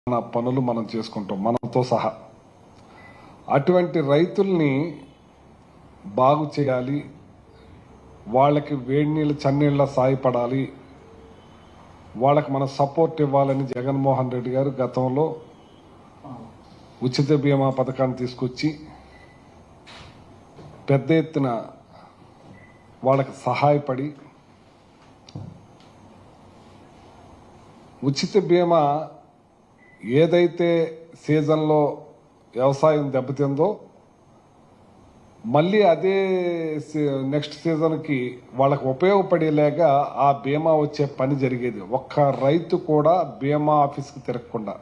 మన పనులు మనం చేసుకుంటాం మనతో సహా అటువంటి రైతుల్ని బాగు చేయాలి వాళ్ళకి వేడి నీళ్ళు చన్నీళ్ళ సాయపడాలి వాళ్ళకి మనం సపోర్ట్ ఇవ్వాలని జగన్మోహన్ రెడ్డి గారు గతంలో ఉచిత బీమా పథకాన్ని తీసుకొచ్చి పెద్ద ఎత్తున వాళ్ళకి సహాయపడి ఉచిత బీమా ఏదైతే సీజన్లో వ్యవసాయం దెబ్బతిందో మళ్ళీ అదే సీ- నెక్స్ట్ సీజన్కి వాళ్ళకి ఉపయోగపడేలాగా ఆ బీమా వచ్చే పని జరిగేది ఒక్క రైతు కూడా బీమా ఆఫీస్కి తిరగకుండా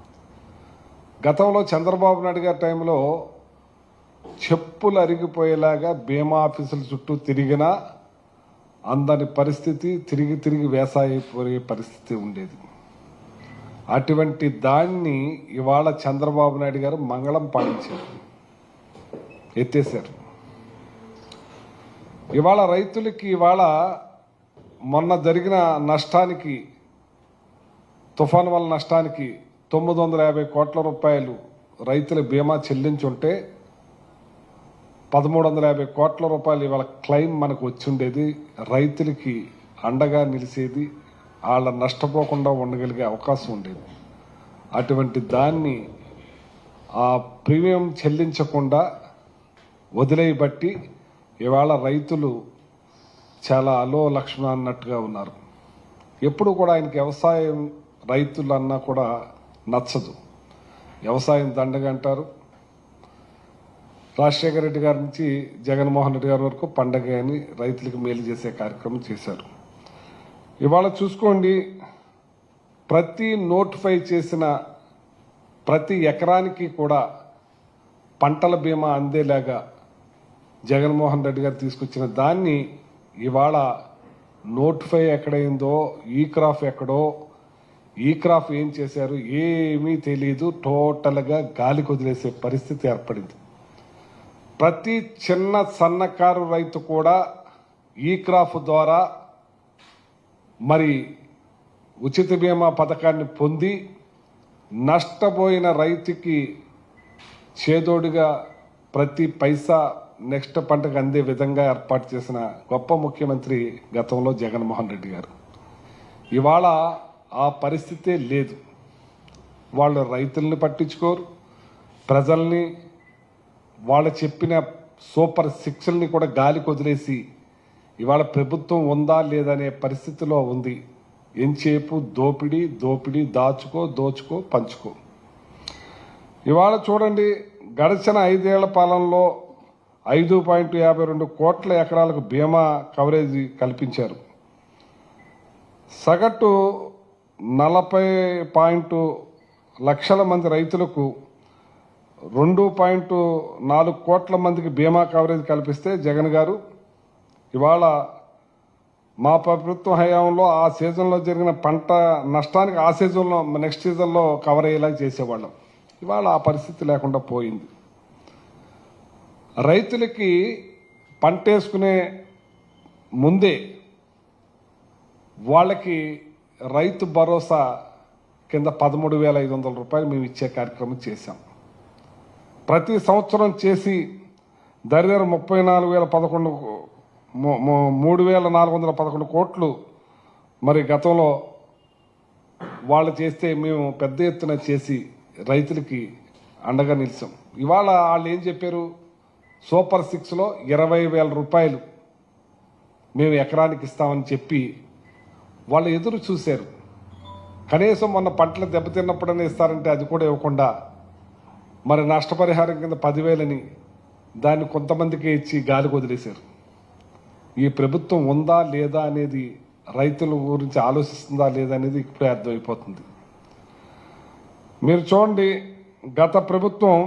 గతంలో చంద్రబాబు నాయుడు గారి టైంలో చెప్పులు అరిగిపోయేలాగా బీమా ఆఫీసుల చుట్టూ తిరిగినా అందని పరిస్థితి తిరిగి తిరిగి వేసాయిపోయే పరిస్థితి ఉండేది అటువంటి దాన్ని ఇవాళ చంద్రబాబు నాయుడు గారు మంగళం పాటించారు ఎత్తేసారు ఇవాళ రైతులకి ఇవాళ మొన్న జరిగిన నష్టానికి తుఫాను వల్ల నష్టానికి తొమ్మిది వందల యాభై కోట్ల రూపాయలు రైతుల బీమా చెల్లించుంటే పదమూడు వందల యాభై కోట్ల రూపాయలు ఇవాళ క్లెయిమ్ మనకు వచ్చి ఉండేది రైతులకి అండగా నిలిచేది వాళ్ళ నష్టపోకుండా ఉండగలిగే అవకాశం ఉండేది అటువంటి దాన్ని ఆ ప్రీమియం చెల్లించకుండా వదిలేయబట్టి ఇవాళ రైతులు చాలా అలో లక్ష్మణ అన్నట్టుగా ఉన్నారు ఎప్పుడు కూడా ఆయనకి వ్యవసాయం రైతులు అన్నా కూడా నచ్చదు వ్యవసాయం దండగా అంటారు రాజశేఖర రెడ్డి గారి నుంచి జగన్మోహన్ రెడ్డి గారి వరకు పండగ అని రైతులకు మేలు చేసే కార్యక్రమం చేశారు ఇవాళ చూసుకోండి ప్రతి నోటిఫై చేసిన ప్రతి ఎకరానికి కూడా పంటల బీమా అందేలాగా జగన్మోహన్ రెడ్డి గారు తీసుకొచ్చిన దాన్ని ఇవాళ నోటిఫై ఎక్కడైందో ఈ క్రాఫ్ ఎక్కడో ఈ క్రాఫ్ ఏం చేశారు ఏమీ తెలియదు టోటల్గా గాలి వదిలేసే పరిస్థితి ఏర్పడింది ప్రతి చిన్న సన్నకారు రైతు కూడా ఈ క్రాఫ్ ద్వారా మరి ఉచిత బీమా పథకాన్ని పొంది నష్టపోయిన రైతుకి చేదోడుగా ప్రతి పైసా నెక్స్ట్ పంటకు అందే విధంగా ఏర్పాటు చేసిన గొప్ప ముఖ్యమంత్రి గతంలో జగన్మోహన్ రెడ్డి గారు ఇవాళ ఆ పరిస్థితే లేదు వాళ్ళు రైతుల్ని పట్టించుకోరు ప్రజల్ని వాళ్ళు చెప్పిన సూపర్ శిక్షల్ని కూడా గాలికి వదిలేసి ఇవాళ ప్రభుత్వం ఉందా లేదనే పరిస్థితిలో ఉంది ఎంచేపు దోపిడీ దోపిడీ దాచుకో దోచుకో పంచుకో ఇవాళ చూడండి గడిచిన ఐదేళ్ల పాలనలో ఐదు పాయింట్ యాభై రెండు కోట్ల ఎకరాలకు బీమా కవరేజీ కల్పించారు సగటు నలభై పాయింట్ లక్షల మంది రైతులకు రెండు పాయింట్ నాలుగు కోట్ల మందికి బీమా కవరేజ్ కల్పిస్తే జగన్ గారు ఇవాళ మా ప్రభుత్వ హయాంలో ఆ సీజన్లో జరిగిన పంట నష్టానికి ఆ సీజన్లో నెక్స్ట్ సీజన్లో కవర్ అయ్యేలా చేసేవాళ్ళం ఇవాళ ఆ పరిస్థితి లేకుండా పోయింది రైతులకి పంట వేసుకునే ముందే వాళ్ళకి రైతు భరోసా కింద పదమూడు వేల ఐదు వందల రూపాయలు మేము ఇచ్చే కార్యక్రమం చేశాం ప్రతి సంవత్సరం చేసి దరిదారు ముప్పై నాలుగు వేల పదకొండు ము- ము- మూడు వేల నాలుగు వందల పదకొండు కోట్లు మరి గతంలో వాళ్ళు చేస్తే మేము పెద్ద ఎత్తున చేసి రైతులకి అండగా నిలిచాం ఇవాళ వాళ్ళు ఏం చెప్పారు సూపర్ సిక్స్లో ఇరవై వేల రూపాయలు మేము ఎకరానికి ఇస్తామని చెప్పి వాళ్ళు ఎదురు చూశారు కనీసం మొన్న పంటలు దెబ్బతిన్నప్పుడనే ఇస్తారంటే అది కూడా ఇవ్వకుండా మరి నష్టపరిహారం కింద పదివేలని దాన్ని కొంతమందికి ఇచ్చి గాలికి వదిలేశారు ఈ ప్రభుత్వం ఉందా లేదా అనేది రైతుల గురించి ఆలోచిస్తుందా లేదా అనేది ఇప్పుడే అర్థమైపోతుంది మీరు చూడండి గత ప్రభుత్వం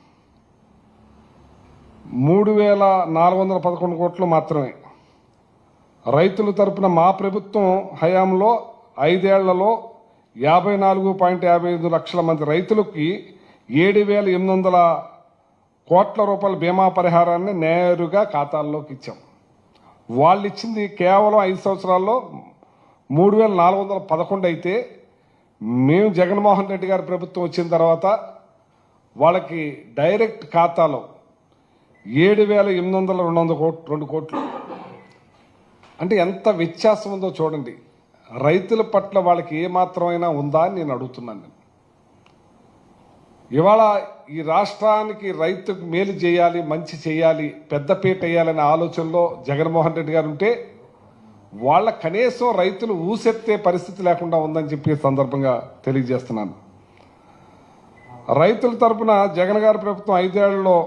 మూడు వేల నాలుగు వందల పదకొండు కోట్లు మాత్రమే రైతుల తరపున మా ప్రభుత్వం హయాంలో ఐదేళ్లలో యాభై నాలుగు పాయింట్ యాభై ఐదు లక్షల మంది రైతులకి ఏడు వేల ఎనిమిది వందల కోట్ల రూపాయల బీమా పరిహారాన్ని నేరుగా ఖాతాల్లోకి ఇచ్చాం వాళ్ళు ఇచ్చింది కేవలం ఐదు సంవత్సరాల్లో మూడు వేల నాలుగు వందల పదకొండు అయితే మేము జగన్మోహన్ రెడ్డి గారి ప్రభుత్వం వచ్చిన తర్వాత వాళ్ళకి డైరెక్ట్ ఖాతాలో ఏడు వేల ఎనిమిది వందల రెండు వందల కోట్లు రెండు కోట్లు అంటే ఎంత వ్యత్యాసం ఉందో చూడండి రైతుల పట్ల వాళ్ళకి ఏ మాత్రమైనా ఉందా అని నేను అడుగుతున్నాను నేను ఇవాళ ఈ రాష్ట్రానికి రైతుకు మేలు చేయాలి మంచి చేయాలి పెద్దపీట వేయాలనే ఆలోచనలో జగన్మోహన్ రెడ్డి గారు ఉంటే వాళ్ళ కనీసం రైతులు ఊసెత్తే పరిస్థితి లేకుండా ఉందని చెప్పి ఈ సందర్భంగా తెలియజేస్తున్నాను రైతుల తరపున జగన్ గారి ప్రభుత్వం ఐదేళ్లలో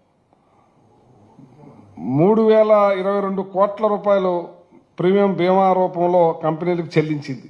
మూడు వేల ఇరవై రెండు కోట్ల రూపాయలు ప్రీమియం బీమా రూపంలో కంపెనీలకు చెల్లించింది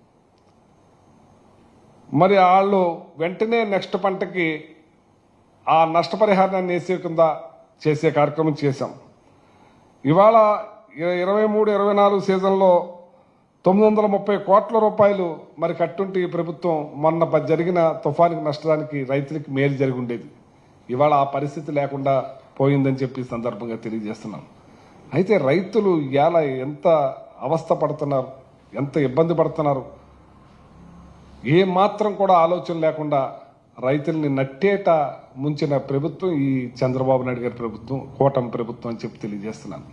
మరి వాళ్ళు వెంటనే నెక్స్ట్ పంటకి ఆ నష్టపరిహారాన్ని వేసే కింద చేసే కార్యక్రమం చేశాం ఇవాళ ఇర- ఇరవై మూడు ఇరవై నాలుగు సీజన్లో తొమ్మిది వందల ముప్పై కోట్ల రూపాయలు మరి కట్టుంటే ఈ ప్రభుత్వం మొన్న ప- జరిగిన తుఫానికి నష్టానికి రైతులకి మేలు జరిగి ఉండేది ఇవాళ ఆ పరిస్థితి లేకుండా పోయిందని చెప్పి ఈ సందర్భంగా తెలియజేస్తున్నాం అయితే రైతులు ఇవాళ ఎంత అవస్థ పడుతున్నారు ఎంత ఇబ్బంది పడుతున్నారు ఏ మాత్రం కూడా ఆలోచన లేకుండా రైతుల్ని నట్టేట ముంచిన ప్రభుత్వం ఈ చంద్రబాబు నాయుడు గారి ప్రభుత్వం కూటమి ప్రభుత్వం అని చెప్పి తెలియజేస్తున్నాను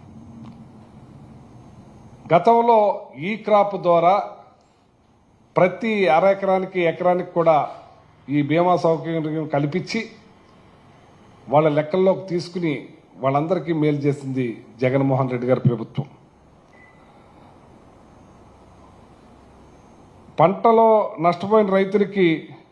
గతంలో ఈ క్రాప్ ద్వారా ప్రతి అర ఎకరానికి ఎకరానికి కూడా ఈ బీమా సౌకర్యం కల్పించి వాళ్ళ లెక్కల్లోకి తీసుకుని వాళ్ళందరికీ మేలు చేసింది జగన్మోహన్ రెడ్డి గారి ప్రభుత్వం పంటలో నష్టపోయిన రైతులకి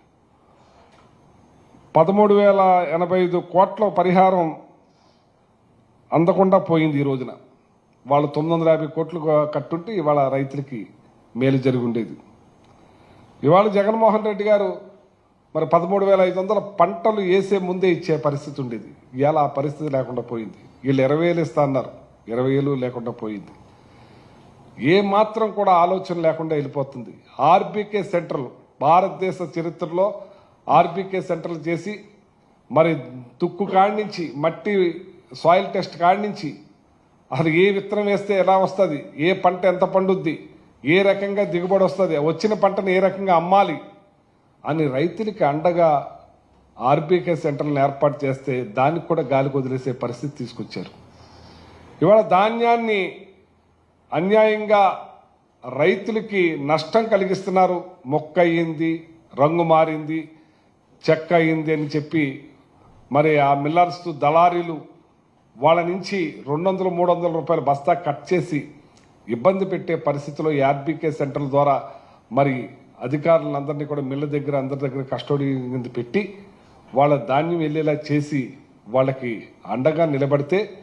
పదమూడు వేల ఎనభై ఐదు కోట్ల పరిహారం అందకుండా పోయింది ఈ రోజున వాళ్ళు తొమ్మిది వందల యాభై కోట్లు కట్టుంటే ఇవాళ రైతులకి మేలు జరిగి ఉండేది ఇవాళ జగన్మోహన్ రెడ్డి గారు మరి పదమూడు వేల ఐదు వందల పంటలు వేసే ముందే ఇచ్చే పరిస్థితి ఉండేది ఇవాళ ఆ పరిస్థితి లేకుండా పోయింది వీళ్ళు ఇరవై వేలు ఇస్తా అన్నారు ఇరవై వేలు లేకుండా పోయింది ఏ మాత్రం కూడా ఆలోచన లేకుండా వెళ్ళిపోతుంది ఆర్బీకే సెంటర్లు భారతదేశ చరిత్రలో ఆర్బీకే సెంటర్లు చేసి మరి తుక్కు కాడి నుంచి మట్టి సాయిల్ టెస్ట్ కాడి నుంచి అసలు ఏ విత్తనం వేస్తే ఎలా వస్తుంది ఏ పంట ఎంత పండుద్ది ఏ రకంగా దిగుబడి వస్తుంది వచ్చిన పంటను ఏ రకంగా అమ్మాలి అని రైతులకి అండగా ఆర్బీకే సెంటర్లను ఏర్పాటు చేస్తే దానికి కూడా గాలికి వదిలేసే పరిస్థితి తీసుకొచ్చారు ఇవాళ ధాన్యాన్ని అన్యాయంగా రైతులకి నష్టం కలిగిస్తున్నారు మొక్క అయ్యింది రంగు మారింది చెక్క అయింది అని చెప్పి మరి ఆ మిల్లర్స్ దళారీలు వాళ్ళ నుంచి రెండు వందలు మూడు వందల రూపాయల బస్తా కట్ చేసి ఇబ్బంది పెట్టే పరిస్థితిలో ఈ ఆర్బీకే సెంటర్ల ద్వారా మరి అధికారులందరినీ కూడా మిల్ల దగ్గర అందరి దగ్గర కస్టడీ కింద పెట్టి వాళ్ళ ధాన్యం వెళ్ళేలా చేసి వాళ్ళకి అండగా నిలబడితే